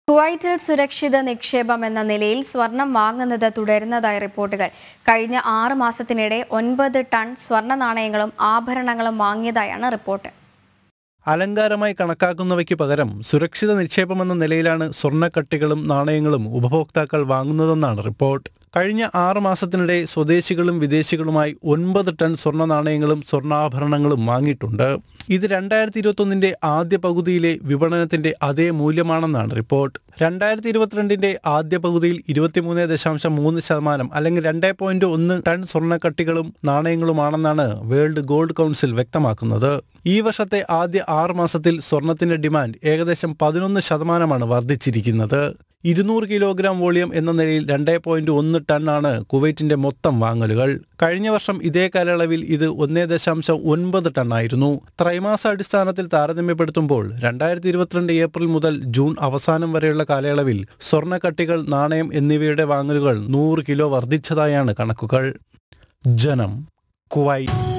കുവൈറ്റിൽ സുരക്ഷിത നിക്ഷേപം എന്ന നിലയിൽ സ്വർണം വാങ്ങുന്നത് തുടരുന്നതായി റിപ്പോർട്ടുകൾ കഴിഞ്ഞ ആറ് മാസത്തിനിടെ ഒൻപത് ടൺ സ്വർണ്ണ നാണയങ്ങളും ആഭരണങ്ങളും വാങ്ങിയതായാണ് റിപ്പോർട്ട് അലങ്കാരമായി കണക്കാക്കുന്നവയ്ക്ക് പകരം സുരക്ഷിത നിക്ഷേപമെന്ന നിലയിലാണ് സ്വർണ്ണക്കട്ടികളും നാണയങ്ങളും ഉപഭോക്താക്കൾ വാങ്ങുന്നതെന്നാണ് റിപ്പോർട്ട് കഴിഞ്ഞ ആറ് മാസത്തിനിടെ സ്വദേശികളും വിദേശികളുമായി ഒൻപത് ടൺ സ്വർണ്ണ നാണയങ്ങളും സ്വർണ്ണാഭരണങ്ങളും വാങ്ങിയിട്ടുണ്ട് ഇത് രണ്ടായിരത്തി ഇരുപത്തൊന്നിന്റെ ആദ്യ പകുതിയിലെ വിപണനത്തിന്റെ അതേ മൂല്യമാണെന്നാണ് റിപ്പോർട്ട് രണ്ടായിരത്തി ഇരുപത്തിരണ്ടിന്റെ ആദ്യ പകുതിയിൽ ഇരുപത്തിമൂന്ന് ദശാംശം മൂന്ന് ശതമാനം അല്ലെങ്കിൽ രണ്ട് പോയിന്റ് ഒന്ന് ടൺ സ്വർണ്ണക്കട്ടികളും നാണയങ്ങളുമാണെന്നാണ് വേൾഡ് ഗോൾഡ് കൗൺസിൽ വ്യക്തമാക്കുന്നത് ഈ വർഷത്തെ ആദ്യ ആറ് മാസത്തിൽ സ്വർണത്തിന്റെ ഡിമാൻഡ് ഏകദേശം പതിനൊന്ന് ശതമാനമാണ് വർദ്ധിച്ചിരിക്കുന്നത് ഇരുന്നൂറ് കിലോഗ്രാം വോളിയം എന്ന നിലയിൽ രണ്ടേ പോയിന്റ് ഒന്ന് ടണ്ണാണ് കുവൈറ്റിന്റെ മൊത്തം വാങ്ങലുകൾ കഴിഞ്ഞ വർഷം ഇതേ കാലയളവിൽ ഇത് ഒന്നേ ദശാംശം ഒൻപത് ടണ്ണായിരുന്നു ത്രൈമാസ അടിസ്ഥാനത്തിൽ താരതമ്യപ്പെടുത്തുമ്പോൾ രണ്ടായിരത്തി ഇരുപത്തിരണ്ട് ഏപ്രിൽ മുതൽ ജൂൺ അവസാനം വരെയുള്ള കാലയളവിൽ സ്വർണ്ണക്കട്ടികൾ നാണയം എന്നിവയുടെ വാങ്ങലുകൾ നൂറ് കിലോ വർദ്ധിച്ചതായാണ് കണക്കുകൾ ജനം കുവൈറ്റ്